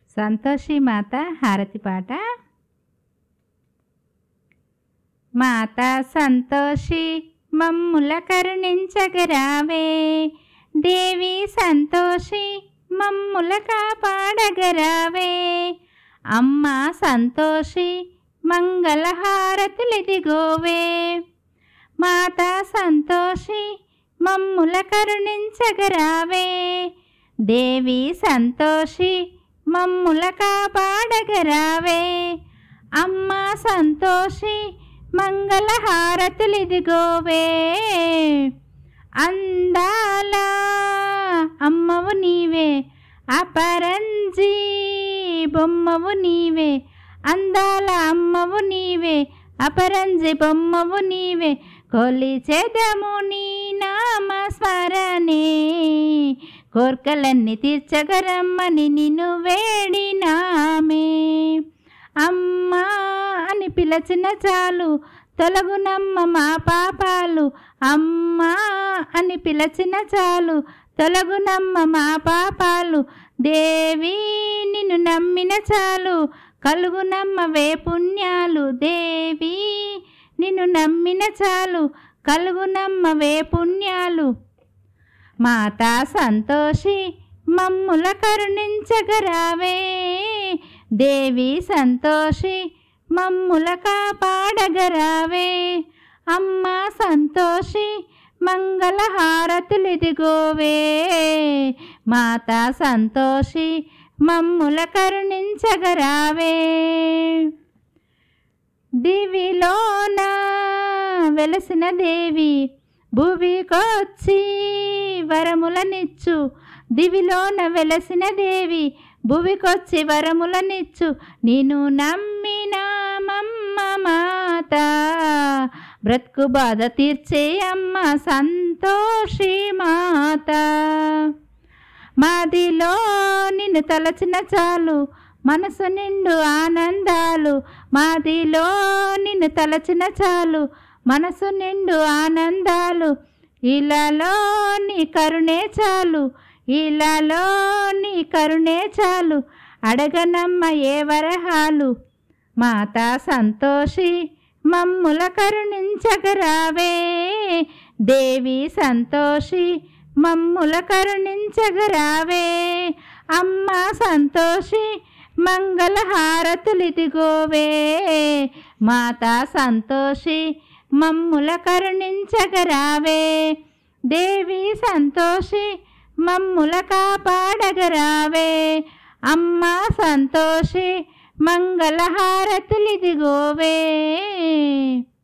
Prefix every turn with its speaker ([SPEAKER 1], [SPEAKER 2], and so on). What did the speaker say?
[SPEAKER 1] సంతోషి మాత హారతి పాట మాత సంతోషి మమ్ముల కరుణించగరావే దేవి సంతోషి మమ్ముల కాపాడగరావే అమ్మ సంతోషి మంగళహారతులిదిగోవే మాత సంతోషి మమ్ముల కరుణించగరావే దేవి సంతోషి మమ్ముల కాపాడగరావే అమ్మ సంతోషి మంగళహారతులిదిగోవే అందాల అమ్మవు నీవే అపరంజి బొమ్మవు నీవే అందాల అమ్మవు నీవే అపరంజి బొమ్మవు నీవే కొలిచెదము నీ నామ స్మరణే కోర్కలన్నీ తీర్చగరమ్మని నిన్ను వేడినామే అమ్మా అని పిలచిన చాలు తొలగునమ్మ మా పాపాలు అమ్మా అని పిలచిన చాలు తొలగునమ్మ మా పాపాలు దేవి నిన్ను నమ్మిన చాలు కలుగునమ్మ వే పుణ్యాలు దేవి నిన్ను నమ్మిన చాలు కలుగునమ్మ వే పుణ్యాలు మాతా సంతోషి మమ్ముల కరుణించగరావే దేవి సంతోషి మమ్ముల కాపాడగరావే అమ్మ సంతోషి మంగళహారతులిదిగోవే మాతా సంతోషి మమ్ముల కరుణించగరావే దివిలోన వెలసిన దేవి భువికొచ్చి వరములనిచ్చు దివిలోన వెలసిన దేవి భువికొచ్చి వరములనిచ్చు నేను నమ్మిన మమ్మ మాత బ్రతుకు బాధ తీర్చే అమ్మ సంతోషి మాత మాదిలో నిన్ను తలచిన చాలు మనసు నిండు ఆనందాలు మాదిలో నిన్ను తలచిన చాలు మనసు నిండు ఆనందాలు ఇలాలో నీ కరుణే చాలు ఇలాలో నీ కరుణే చాలు అడగనమ్మ ఏ వరహాలు మాతా సంతోషి మమ్ముల కరుణించగరావే దేవి సంతోషి మమ్ముల కరుణించగరావే అమ్మ సంతోషి మంగళహారతులిదిగోవే మాతా సంతోషి మమ్ముల కరుణించగరావే దేవి సంతోషి మమ్ముల కాపాడగరావే అమ్మ సంతోషి మంగళహారతులిదిగోవే